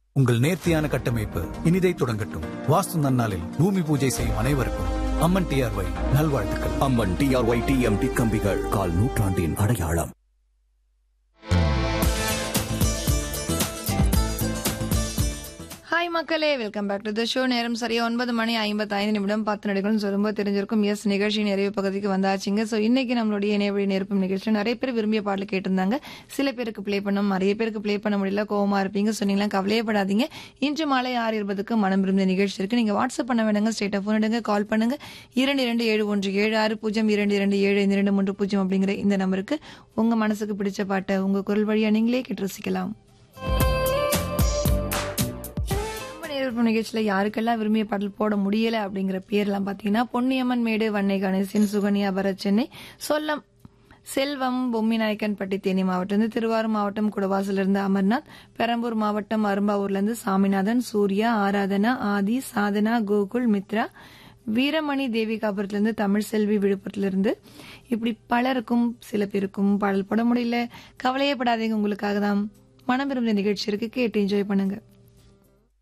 உங்கள் நேர்த்தியான கட்டமைப்பு இனிதை தொடங்கட்டும் வாஸ்து நன்னாளில் பூமி பூஜை செய்யும் அனைவருக்கும் அம்மன் டிஆர்ஒய் நல்வாழ்த்துக்கள் அம்மன் டிஆர்ஒய் டிஎம்டி கம்பிகள் கால் நூற்றாண்டின் அடையாளம் ஹாய் மக்களே welcome back to the show நேரம் சரியா ஒன்பது மணி ஐம்பத்தைந்து நிமிடம் பத்து நடிகள்னு சொல்லும்போது தெரிஞ்சிருக்கும் எஸ் நிகழ்ச்சி நிறைவு பகுதிக்கு வந்தாச்சுங்க ஸோ இன்னைக்கு நம்மளுடைய இணையவழி நெருப்பும் நிகழ்ச்சியில் நிறைய பேர் விரும்பிய பாடல் கேட்டிருந்தாங்க சில பேருக்கு ப்ளே பண்ணோம் நிறைய பேருக்கு ப்ளே பண்ண முடியல கோவமா இருப்பீங்க சொன்னீங்களா கவலையப்படாதீங்க இன்று மாலை ஆறு இருபதுக்கு மனம் விரும்பிய நிகழ்ச்சி இருக்கு நீங்க வாட்ஸ்அப் பண்ண வேண்டாங்க ஸ்டேட்டா ஃபோன் எடுங்க கால் பண்ணுங்க இரண்டு இரண்டு ஏழு ஒன்று ஏழு ஆறு பூஜ்ஜியம் இரண்டு இரண்டு ஏழு ஐந்து இரண்டு மூன்று பூஜ்ஜியம் அப்படிங்கிற இந்த நம்பருக்கு உங்க மனசுக்கு பிடிச்ச பாட்டை உங்க குரல் வழியா நீங்களே கேட்டு ரசிக்கலாம் நம்ம நேரில் நிகழ்ச்சியில யாருக்கெல்லாம் விரும்பிய பாடல் போட முடியல அப்படிங்கிற பேர்லாம் பாத்தீங்கன்னா பொன்னியம்மன் மேடு வன்னை கணேசன் சுகன்யா பரத் சென்னை சொல்லம் செல்வம் பொம்மி நாயக்கன்பட்டி தேனி மாவட்டம் திருவாரூர் மாவட்டம் குடவாசல இருந்து அமர்நாத் பெரம்பூர் மாவட்டம் அரும்பாவூர்ல இருந்து சாமிநாதன் சூர்யா ஆராதனா ஆதி சாதனா கோகுல் மித்ரா வீரமணி தேவிகாபுரத்திலிருந்து தமிழ் செல்வி விழுப்புரத்திலிருந்து இப்படி பலருக்கும் சில பேருக்கும் பாடல் போட முடியல கவலையே படாதீங்க உங்களுக்காக தான் மனம் விரும்பிய நிகழ்ச்சி இருக்கு கேட்டு என்ஜாய் பண்ணுங்க